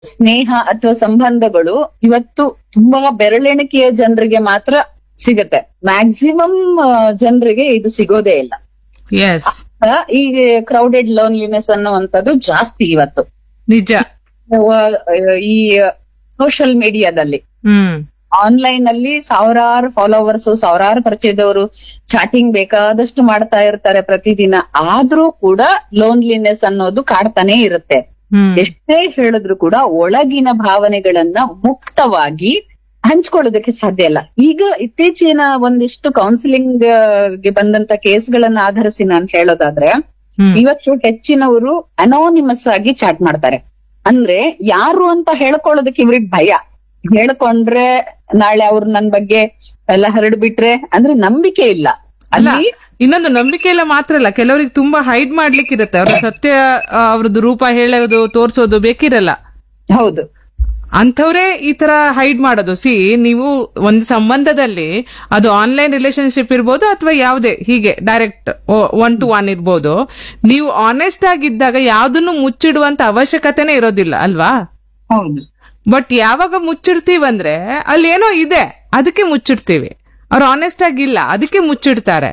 ಸ್ನೇಹ ಅಥವಾ ಸಂಬಂಧಗಳು ಇವತ್ತು ತುಂಬಾ ಬೆರಳೆಣಿಕೆಯ ಜನರಿಗೆ ಮಾತ್ರ ಸಿಗತ್ತೆ ಮ್ಯಾಕ್ಸಿಮಮ್ ಜನರಿಗೆ ಇದು ಸಿಗೋದೇ ಇಲ್ಲ ಎಸ್ ಆ, ಈ ಕ್ರೌಡೆಡ್ ಲೋನ್ಲಿನೆಸ್ ಅನ್ನುವಂಥದ್ದು ಜಾಸ್ತಿ ಇವತ್ತು ನಿಜ ಅಹ್, ಈ ಸೋಷಿಯಲ್ ಮೀಡಿಯಾದಲ್ಲಿ ಹ್ಮ್ ಆನ್ಲೈನ್ ಅಲ್ಲಿ ಸಾವಿರಾರು ಫಾಲೋವರ್ಸ್ ಸಾವಿರಾರು ಪರಿಚಯದವರು ಚಾಟಿಂಗ್ ಬೇಕಾದಷ್ಟು ಮಾಡ್ತಾ ಇರ್ತಾರೆ ಪ್ರತಿದಿನ ಆದ್ರೂ ಕೂಡ ಲೋನ್ಲಿನೆಸ್ ಅನ್ನೋದು ಕಾಡ್ತಾನೆ ಇರುತ್ತೆ ಹ್ಮ್ ಎಷ್ಟೇ ಹೇಳಿದ್ರು ಕೂಡ ಒಳಗಿನ ಭಾವನೆಗಳನ್ನ ಮುಕ್ತವಾಗಿ ಹಂಚ್ಕೊಳ್ಳೋದಕ್ಕೆ ಸಾಧ್ಯ ಇಲ್ಲ ಈಗ ಇತ್ತೀಚಿನ ಒಂದಿಷ್ಟು ಕೌನ್ಸಿಲಿಂಗ್ ಗೆ ಬಂದಂತ ಕೇಸ್ಗಳನ್ನ ಆಧರಿಸಿ ನಾನು ಹೇಳೋದಾದ್ರೆ ಹ್ಮ್ ಇವತ್ತು ಹೆಚ್ಚಿನವರು ಅನೋನಿಮಸ್ ಆಗಿ ಚಾಟ್ ಮಾಡ್ತಾರೆ ಅಂದ್ರೆ ಯಾರು ಅಂತ ಹೇಳ್ಕೊಳ್ಳೋದಕ್ಕೆ ಇವ್ರಿಗೆ ಭಯ ಹೇಳ್ಕೊಂಡ್ರೆ ನಾಳೆ ಅವ್ರು ನನ್ ಬಗ್ಗೆ ಎಲ್ಲ ಹರಡ್ಬಿಟ್ರೆ ಅಂದ್ರೆ ನಂಬಿಕೆ ಇಲ್ಲ ಅಲ್ಲ ಅಲ್ಲಿ ಇನ್ನೊಂದು ನಂಬಿಕೆ ಇಲ್ಲ ಮಾತ್ರ ಅಲ್ಲ ಕೆಲವರಿಗೆ ತುಂಬಾ ಹೈಡ್ ಮಾಡ್ಲಿಕ್ಕಿರತ್ತೆ ಅವ್ರ ಸತ್ಯ ಆ, ಅವ್ರದ್ದು ರೂಪ ಹೇಳೋದು ತೋರ್ಸೋದು ಬೇಕಿರಲ್ಲ ಹೌದು ಅಂಥವ್ರೇ ಈ ತರ ಹೈಡ್ ಮಾಡೋದು ಸಿ ನೀವು ಒಂದು ಸಂಬಂಧದಲ್ಲಿ ಅದು ಆನ್ಲೈನ್ ರಿಲೇಶನ್ಶಿಪ್ ಇರ್ಬೋದು ಅಥವಾ ಯಾವುದೇ ಹೀಗೆ ಡೈರೆಕ್ಟ್ ಒನ್ ಟು ಒನ್ ಇರ್ಬೋದು ನೀವು ಆನೆಸ್ಟ್ ಆಗಿದ್ದಾಗ ಯಾವ್ದನ್ನು ಮುಚ್ಚಿಡುವಂತ ಅವಶ್ಯಕತೆನೇ ಇರೋದಿಲ್ಲ ಅಲ್ವಾ ಹೌದು ಬಟ್ ಯಾವಾಗ ಮುಚ್ಚಿಡ್ತೀವಂದ್ರೆ ಅಲ್ಲಿ ಏನೋ ಇದೆ ಅದಕ್ಕೆ ಮುಚ್ಚಿಡ್ತೀವಿ ಅವ್ರು ಆನೆಸ್ಟ್ ಆಗಿಲ್ಲ ಅದಕ್ಕೆ ಮುಚ್ಚಿಡ್ತಾರೆ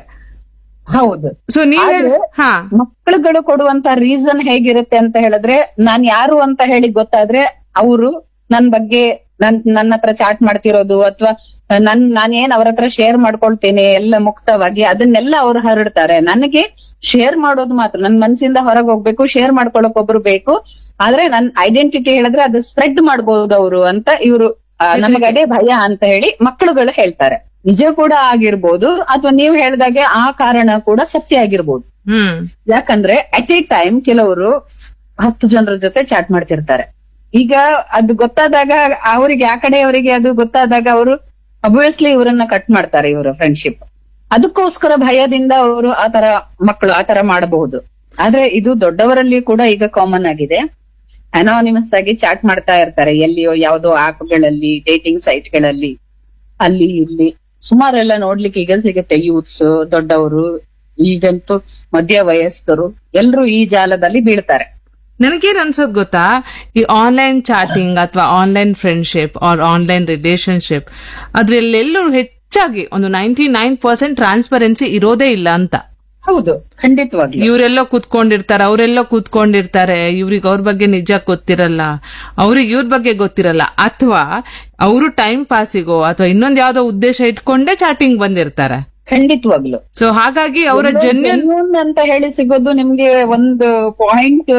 ಹೌದು ಸೊ ನೀವ್ ಹೇಳ್- ಆದ್ರೆ ಹಾ ಮಕ್ಕಳುಗಳು ಕೊಡುವಂತ ರೀಸನ್ ಹೇಗಿರುತ್ತೆ ಅಂತ ಹೇಳಿದ್ರೆ ನಾನ್ ಯಾರು ಅಂತ ಹೇಳಿ ಗೊತ್ತಾದ್ರೆ ಅವರು ನನ್ ಬಗ್ಗೆ ನನ್ ನನ್ನ ಹತ್ರ ಚಾಟ್ ಮಾಡ್ತಿರೋದು ಅಥವಾ ನನ್ ನಾನೇನ್ ಅವ್ರ ಹತ್ರ ಶೇರ್ ಮಾಡ್ಕೊಳ್ತೇನೆ ಎಲ್ಲ ಮುಕ್ತವಾಗಿ ಅದನ್ನೆಲ್ಲ ಅವ್ರು ಹರಡ್ತಾರೆ ನನಗೆ ಶೇರ್ ಮಾಡೋದು ಮಾತ್ರ ನನ್ ಮನ್ಸಿಂದ ಹೊರಗೆ ಹೋಗ್ಬೇಕು ಶೇರ್ ಮಾಡ್ಕೊಳಕ್ ಒಬ್ರು ಬೇಕು ಆದ್ರೆ ನನ್ ಐಡೆಂಟಿಟಿ ಹೇಳಿದ್ರೆ ಅದು ಸ್ಪ್ರೆಡ್ ಮಾಡ್ಬೋದು ಅವರು ಅಂತ ಇವರು ನಮಗೆ ಅದೇ ಭಯ ಅಂತ ಹೇಳಿ ಮಕ್ಕಳುಗಳು ಹೇಳ್ತಾರೆ ನಿಜ ಕೂಡ ಆಗಿರ್ಬೋದು ಅಥವಾ ನೀವು ಹೇಳ್ದಾಗೆ ಆ ಕಾರಣ ಕೂಡ ಸತ್ಯ ಆಗಿರ್ಬೋದು ಹ್ಮ್ ಯಾಕಂದ್ರೆ ಅಟ್ ಎ ಟೈಮ್ ಕೆಲವರು ಹತ್ತು ಜನರ ಜೊತೆ ಚಾಟ್ ಮಾಡ್ತಿರ್ತಾರೆ ಈಗ ಅದು ಗೊತ್ತಾದಾಗ ಅವರಿಗೆ ಆ ಕಡೆಯವರಿಗೆ ಅದು ಗೊತ್ತಾದಾಗ ಅವರು ಅಬ್ವಿಯಸ್ಲಿ ಇವರನ್ನ ಕಟ್ ಮಾಡ್ತಾರೆ ಇವರ ಫ್ರೆಂಡ್ಶಿಪ್ ಅದಕ್ಕೋಸ್ಕರ ಭಯದಿಂದ ಅವರು ಆತರ ಮಕ್ಕಳು ಆತರ ಮಾಡಬಹುದು ಆದ್ರೆ ಇದು ದೊಡ್ಡವರಲ್ಲಿ ಕೂಡ ಈಗ ಕಾಮನ್ ಆಗಿದೆ ಅನಾನಿಮಸ್ ಆಗಿ ಚಾಟ್ ಮಾಡ್ತಾ ಇರ್ತಾರೆ ಎಲ್ಲಿಯೋ ಯಾವ್ದೋ ಆಪ್ಗಳಲ್ಲಿ ಡೇಟಿಂಗ್ ಸೈಟ್ಗಳಲ್ಲಿ ಅಲ್ಲಿ ಇಲ್ಲಿ ಸುಮಾರೆಲ್ಲ ನೋಡ್ಲಿಕ್ಕೆ ಈಗ ಸಿಗುತ್ತೆ ಯೂತ್ಸ್ ದೊಡ್ಡವರು ಈಗಂತೂ ಮಧ್ಯ ವಯಸ್ಕರು ಎಲ್ರು ಈ ಜಾಲದಲ್ಲಿ ಬೀಳ್ತಾರೆ ನನಗೇನ್ ಅನ್ಸೋದ್ ಗೊತ್ತಾ ಈ ಆನ್ಲೈನ್ ಚಾಟಿಂಗ್ ಅಥವಾ online friendship or online relationship ಅದ್ರಲ್ಲೆಲ್ಲೂ ಹೆಚ್ಚಾಗಿ ಒಂದು ನೈಂಟಿ ನೈನ್ ಪರ್ಸೆಂಟ್ ಟ್ರಾನ್ಸ್ಪರೆನ್ಸಿ ಇರೋದೇ ಇಲ್ಲ ಅಂತ ಹೌದು ಖಂಡಿತವಾಗ್ಲು ಇವರೆಲ್ಲೋ ಕೂತ್ಕೊಂಡಿರ್ತಾರೆ ಅವರೆಲ್ಲೋ ಕೂತ್ಕೊಂಡಿರ್ತಾರೆ ಇವ್ರಿಗೆ ಅವ್ರ ಬಗ್ಗೆ ನಿಜ ಗೊತ್ತಿರಲ್ಲ ಅವ್ರಿಗೆ ಇವ್ರ ಬಗ್ಗೆ ಗೊತ್ತಿರಲ್ಲ ಅಥವಾ ಅವರು ಟೈಮ್ ಪಾಸಿಗೋ ಅಥವಾ ಇನ್ನೊಂದ್ ಯಾವ್ದೋ ಉದ್ದೇಶ ಇಟ್ಕೊಂಡೇ ಚಾಟಿಂಗ್ ಬಂದಿರ್ತಾರೆ ಖಂಡಿತವಾಗ್ಲು ಸೊ ಹಾಗಾಗಿ ಅವರ ಜನ್ಯನ್ Genuine ಅಂತ ಹೇಳಿ ಸಿಗೋದು ನಿಮ್ಗೆ ಒಂದು ಪಾಯಿಂಟ್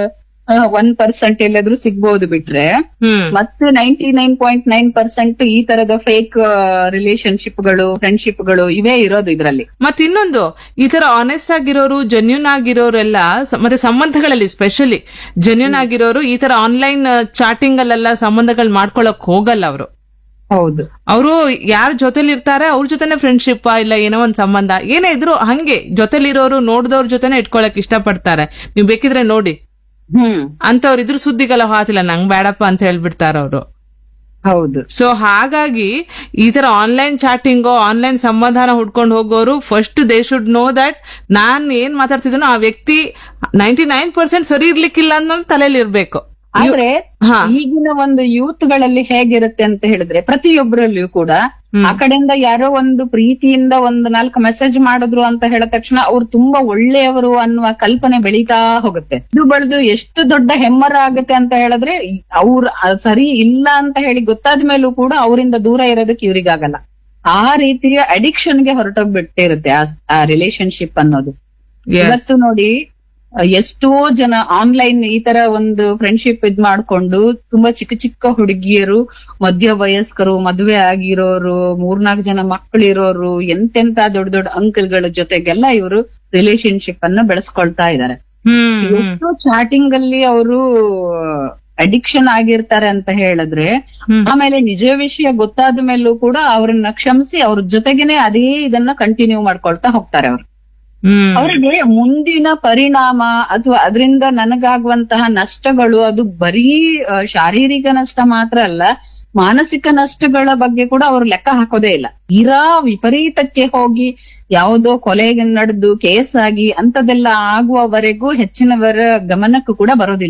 ಒನ್ ಪರ್ಸೆಂಟ್ ಎಲ್ಲಾದ್ರೂ ಸಿಗ್ಬಹುದು ಬಿಟ್ರೆ ಹ್ಮ್ ಮತ್ತೆ ninety nine point nine percent ಈ ತರದ ಫೇಕ್ ರಿಲೇಶನ್ಶಿಪ್ ಗಳು ಫ್ರೆಂಡ್ಶಿಪ್ ಗಳು ಇವೇ ಇರೋದು ಇದ್ರಲ್ಲಿ ಮತ್ ಇನ್ನೊಂದು ಈ ತರ ಆನೆಸ್ಟ್ ಆಗಿರೋರು ಜೆನ್ಯೂನ್ ಆಗಿರೋರೆಲ್ಲ ಸ- ಮತ್ತೆ ಸಂಬಂಧಗಳಲ್ಲಿ ಸ್ಪೆಷಲಿ ಜೆನ್ಯೂನ್ ಆಗಿರೋರು ಈ ತರ ಆನ್ಲೈನ್ ಚಾಟಿಂಗ್ ಅಲ್ಲೆಲ್ಲ ಸಂಬಂಧಗಳು ಮಾಡ್ಕೊಳಕ್ ಹೋಗಲ್ಲ ಅವರು ಹೌದು ಅವರು ಯಾರ ಜೊತೆಲಿ ಇರ್ತಾರೆ ಅವ್ರ ಜೊತೆನೆ ಫ್ರೆಂಡ್ಶಿಪ್ ಇಲ್ಲ ಏನೋ ಒಂದ್ ಸಂಬಂಧ ಏನೇ ಇದ್ರು ಹಂಗೆ ಜೊತೆಲಿರೋರು ನೋಡ್ದವ್ರ ಜೊತೆನೆ ಇಟ್ಕೊಳಕ್ ಇಷ್ಟಪಡ್ತಾರೆ ನೀವು ಬೇಕಿದ್ರೆ ನೋಡಿ ಹ್ಮ್ ಅಂತವ್ರು ಇದ್ರ ಸುದ್ದಿಗೆಲ್ಲ ಹಾತಿಲ್ಲ ನಂಗ್ ಬೇಡಪ್ಪ ಅಂತ ಹೇಳ್ಬಿಡ್ತಾರ ಅವರು ಹೌದು ಸೊ ಹಾಗಾಗಿ ಈ ತರ ಆನ್ಲೈನ್ ಚಾಟಿಂಗೋ ಆನ್ಲೈನ್ ಸಂಬಂಧನ ಹುಡ್ಕೊಂಡು ಹೋಗೋರು first they should know that ನಾನ್ ಏನ್ ಮಾತಾಡ್ತಿದ್ದೀನೋ ಆ ವ್ಯಕ್ತಿ ನೈಂಟಿ ನೈನ್ ಪರ್ಸೆಂಟ್ ಸರಿ ಇರ್ಲಿಕ್ಕಿಲ್ಲ ಅನ್ನೋದು ತಲೆಯಲ್ಲಿ ಇರ್ಬೇಕು ಆದ್ರೆ ಹಾ. ಈಗಿನ ಒಂದು ಯೂತ್ ಗಳಲ್ಲಿ ಹೇಗಿರುತ್ತೆ ಅಂತ ಹೇಳಿದ್ರೆ ಪ್ರತಿಯೊಬ್ಬರಲ್ಲಿಯೂ ಕೂಡ ಆ ಕಡೆಯಿಂದ ಯಾರೋ ಒಂದು ಪ್ರೀತಿಯಿಂದ ಒಂದು ನಾಲ್ಕು ಮೆಸೇಜ್ ಮಾಡಿದ್ರು ಅಂತ ಹೇಳಿದ ತಕ್ಷಣ ಅವ್ರು ತುಂಬಾ ಒಳ್ಳೆಯವರು ಅನ್ನುವ ಕಲ್ಪನೆ ಬೆಳೀತಾ ಹೋಗುತ್ತೆ ಇದು ಬೆಳೆದು ಎಷ್ಟು ದೊಡ್ಡ ಹೆಮ್ಮರ ಆಗುತ್ತೆ ಅಂತ ಹೇಳಿದ್ರೆ ಅವ್ರ ಸರಿ ಇಲ್ಲ ಅಂತ ಹೇಳಿ ಗೊತ್ತಾದ ಮೇಲೂ ಕೂಡ ಅವರಿಂದ ದೂರ ಇರೋದಕ್ಕೆ ಇವ್ರಿಗಾಗಲ್ಲ ಆ ರೀತಿಯ ಅಡಿಕ್ಷನ್ ಗೆ ಹೊರಟೋಗ್ಬಿಟ್ಟಿರುತ್ತೆ ಆ- ಆ ರಿಲೇಶನ್ಶಿಪ್ ಅನ್ನೋದು Yes. ಇವತ್ತು ನೋಡಿ ಅಹ್, ಎಷ್ಟೋ ಜನ ಆನ್ಲೈನ್ ಈ ತರ ಒಂದು ಫ್ರೆಂಡ್ಶಿಪ್ ಇದ್ ಮಾಡ್ಕೊಂಡು ತುಂಬಾ ಚಿಕ್ಕ ಚಿಕ್ಕ ಹುಡುಗಿಯರು ಮಧ್ಯ ವಯಸ್ಕರು ಮದುವೆ ಆಗಿರೋರು ಮೂರ್ನಾಲ್ಕು ಜನ ಮಕ್ಕಳಿರೋರು ಎಂತೆಂತ ದೊಡ್ಡ ದೊಡ್ಡ ಅಂಕಲ್ಗಳ ಜೊತೆಗೆಲ್ಲ ಇವರು ರಿಲೇಶನ್ಶಿಪ್ ಅನ್ನ ಬೆಳೆಸ್ಕೊಳ್ತಾ ಇದ್ದಾರೆ ಹ್ಮ್ ಹ್ಮ್ ಎಷ್ಟು ಚಾಟಿಂಗ್ ಅಲ್ಲಿ ಅವರು ಅಡಿಕ್ಷನ್ ಆಗಿರ್ತಾರೆ ಅಂತ ಹೇಳಿದ್ರೆ ಹ್ಮ್. ಆಮೇಲೆ ನಿಜ ವಿಷಯ ಗೊತ್ತಾದ ಮೇಲೂ ಕೂಡ ಅವ್ರನ್ನ ಕ್ಷಮಿಸಿ ಅವ್ರ ಜೊತೆಗೇನೆ ಅದೇ ಇದನ್ನ ಕಂಟಿನ್ಯೂ ಮಾಡ್ಕೊಳ್ತಾ ಹೋಗ್ತಾರೆ ಅವರು ಹ್ಮ್ ಅವರಿಗೆ ಮುಂದಿನ ಪರಿಣಾಮ ಅಥವಾ ಅದರಿಂದ ನನಗಾಗುವಂತಹ ನಷ್ಟಗಳು ಅದು ಬರೀ ಆ, ಶಾರೀರಿಕ ನಷ್ಟ ಮಾತ್ರ ಅಲ್ಲ ಮಾನಸಿಕ ನಷ್ಟಗಳ ಬಗ್ಗೆ ಕೂಡ ಅವರು ಲೆಕ್ಕ ಹಾಕೋದೇ ಇಲ್ಲ ತೀರಾ ವಿಪರೀತಕ್ಕೆ ಹೋಗಿ ಯಾವುದೋ ಕೊಲೆಗೆ ನಡೆದು ಕೇಸ್ ಆಗಿ ಅಂತದೆಲ್ಲ ಆಗುವವರೆಗೂ ಹೆಚ್ಚಿನವರ ಗಮನಕ್ಕೂ ಕೂಡ ಬರೋದಿಲ್ಲ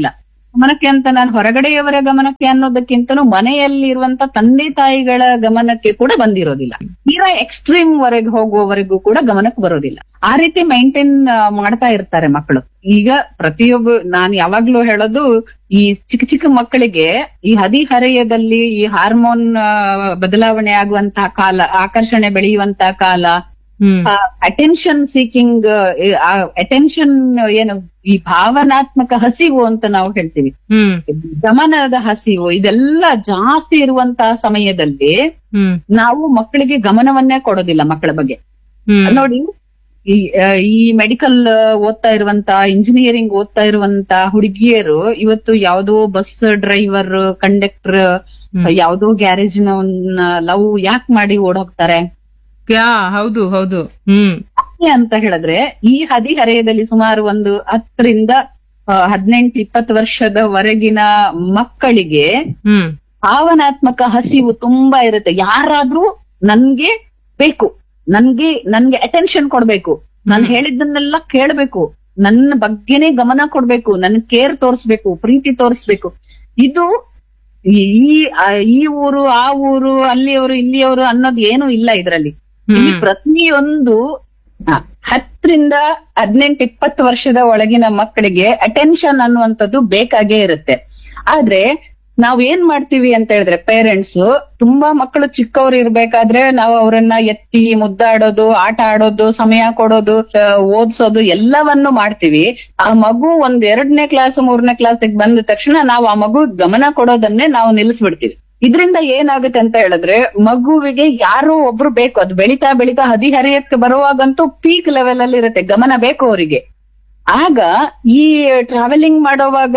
ಗಮನಕ್ಕೆ ಅಂತ ನಾನು ಹೊರಗಡೆಯವರ ಗಮನಕ್ಕೆ ಅನ್ನೋದಕ್ಕಿಂತನೂ ಮನೆಯಲ್ಲಿ ಇರುವಂತ ತಂದೆ ತಾಯಿಗಳ ಗಮನಕ್ಕೆ ಕೂಡ ಬಂದಿರೋದಿಲ್ಲ ತೀರಾ ಎಕ್ಸ್ಟ್ರೀಮ್ ವರೆಗೆ ಹೋಗುವವರೆಗೂ ಕೂಡ ಗಮನಕ್ಕೆ ಬರೋದಿಲ್ಲ ಆ ರೀತಿ ಮೈಂಟೈನ್ ಮಾಡ್ತಾ ಇರ್ತಾರೆ ಮಕ್ಕಳು ಈಗ ಪ್ರತಿಯೊಬ್ಬ ನಾನು ಯಾವಾಗ್ಲೂ ಹೇಳೋದು ಈ ಚಿಕ್ಕ ಚಿಕ್ಕ ಮಕ್ಕಳಿಗೆ ಈ ಹದಿಹರೆಯದಲ್ಲಿ ಈ ಹಾರ್ಮೋನ್ ಬದಲಾವಣೆ ಆಗುವಂತಹ ಕಾಲ ಆಕರ್ಷಣೆ ಬೆಳೆಯುವಂತಹ ಕಾಲ ಹ್ಮ್ ಅಟೆನ್ಷನ್ ಸೀಕಿಂಗ್ ಅಟೆನ್ಷನ್ ಏನು ಈ ಭಾವನಾತ್ಮಕ ಹಸಿವು ಅಂತ ನಾವು ಹೇಳ್ತೀವಿ ಹ್ಮ್ ಗಮನದ ಹಸಿವು ಇದೆಲ್ಲ ಜಾಸ್ತಿ ಇರುವಂತಹ ಸಮಯದಲ್ಲಿ ಹ್ಮ್ ನಾವು ಮಕ್ಕಳಿಗೆ ಗಮನವನ್ನೇ ಕೊಡೋದಿಲ್ಲ ಮಕ್ಕಳ ಬಗ್ಗೆ ಹ್ಮ್ ನೋಡಿ ಈ ಆ, ಈ ಮೆಡಿಕಲ್ ಓದ್ತಾ ಇರುವಂತ ಇಂಜಿನಿಯರಿಂಗ್ ಓದ್ತಾ ಇರುವಂತ ಹುಡುಗಿಯರು ಇವತ್ತು ಯಾವ್ದೋ ಬಸ್ ಡ್ರೈವರ್ ಕಂಡಕ್ಟರ್ ಯಾವ್ದೋ ಗ್ಯಾರೇಜ್ ಲವ್ ಯಾಕೆ ಮಾಡಿ ಓಡೋಗ್ತಾರೆ ಯಾ ಹೌದು ಹೌದು ಹ್ಮ್ ಯಾಕೆ ಅಂತ ಹೇಳಿದ್ರೆ ಈ ಹದಿಹರೆಯದಲ್ಲಿ ಸುಮಾರು ಒಂದು ಹತ್ತರಿಂದ ಹದಿನೆಂಟು ಇಪ್ಪತ್ತು ವರ್ಷದವರೆಗಿನ ಮಕ್ಕಳಿಗೆ ಹ್ಮ್ ಭಾವನಾತ್ಮಕ ಹಸಿವು ತುಂಬಾ ಇರುತ್ತೆ ಯಾರಾದ್ರೂ ನನ್ಗೆ ಬೇಕು ನನ್ಗೆ ನನ್ಗೆ ಅಟೆನ್ಷನ್ ಕೊಡ್ಬೇಕು ನಾನು ಹೇಳಿದ್ದನ್ನೆಲ್ಲ ಕೇಳ್ಬೇಕು ನನ್ನ ಬಗ್ಗೆನೇ ಗಮನ ಕೊಡ್ಬೇಕು ನನ್ ಕೇರ್ ತೋರಿಸ್ಬೇಕು ಪ್ರೀತಿ ತೋರಿಸ್ಬೇಕು ಇದು ಈ ಆ- ಈ ಊರು ಆ ಊರು ಅಲ್ಲಿಯವರು ಇಲ್ಲಿಯವರು ಅನ್ನೋದು ಏನು ಇಲ್ಲ ಇದ್ರಲ್ಲಿ ಇಲ್ಲಿ ಪ್ರತಿಯೊಂದು ಆ, ಹತ್ತರಿಂದ ಹದಿನೆಂಟು ಇಪ್ಪತ್ತು ವರ್ಷದ ಒಳಗಿನ ಮಕ್ಕಳಿಗೆ ಅಟೆನ್ಷನ್ ಅನ್ನುವಂಥದ್ದು ಬೇಕಾಗೇ ಇರುತ್ತೆ ಆದ್ರೆ ನಾವ್ ಏನ್ ಮಾಡ್ತೀವಿ ಅಂತ ಹೇಳಿದ್ರೆ ಪೇರೆಂಟ್ಸ್ ತುಂಬಾ ಮಕ್ಕಳು ಚಿಕ್ಕವ್ರು ಇರ್ಬೇಕಾದ್ರೆ ನಾವು ಅವರನ್ನ ಎತ್ತಿ ಮುದ್ದಾಡೋದು ಆಟ ಆಡೋದು ಸಮಯ ಕೊಡೋದು ಆ, ಓದ್ಸೋದು ಎಲ್ಲವನ್ನು ಮಾಡ್ತೀವಿ ಆ ಮಗು ಒಂದ್ ಎರಡನೇ ಕ್ಲಾಸ್ ಮೂರನೇ ಕ್ಲಾಸಿಗೆ ಬಂದ ತಕ್ಷಣ ನಾವು ಆ ಮಗು ಗಮನ ಕೊಡೋದನ್ನೇ ನಾವು ನಿಲ್ಲಿಸ್ಬಿಡ್ತೀವಿ ಇದರಿಂದ ಏನಾಗುತ್ತೆ ಅಂತ ಹೇಳಿದ್ರೆ ಮಗುವಿಗೆ ಯಾರೋ ಒಬ್ರು ಬೇಕು ಅದು ಬೆಳಿತಾ ಬೆಳಿತಾ ಹದಿಹರಿಯಕ್ಕೆ ಬರುವಾಗಂತೂ ಪೀಕ್ ಲೆವೆಲ್ ಅಲ್ಲಿ ಇರುತ್ತೆ ಗಮನ ಬೇಕು ಅವರಿಗೆ ಆಗ ಈ ಟ್ರಾವೆಲಿಂಗ್ ಮಾಡೋವಾಗ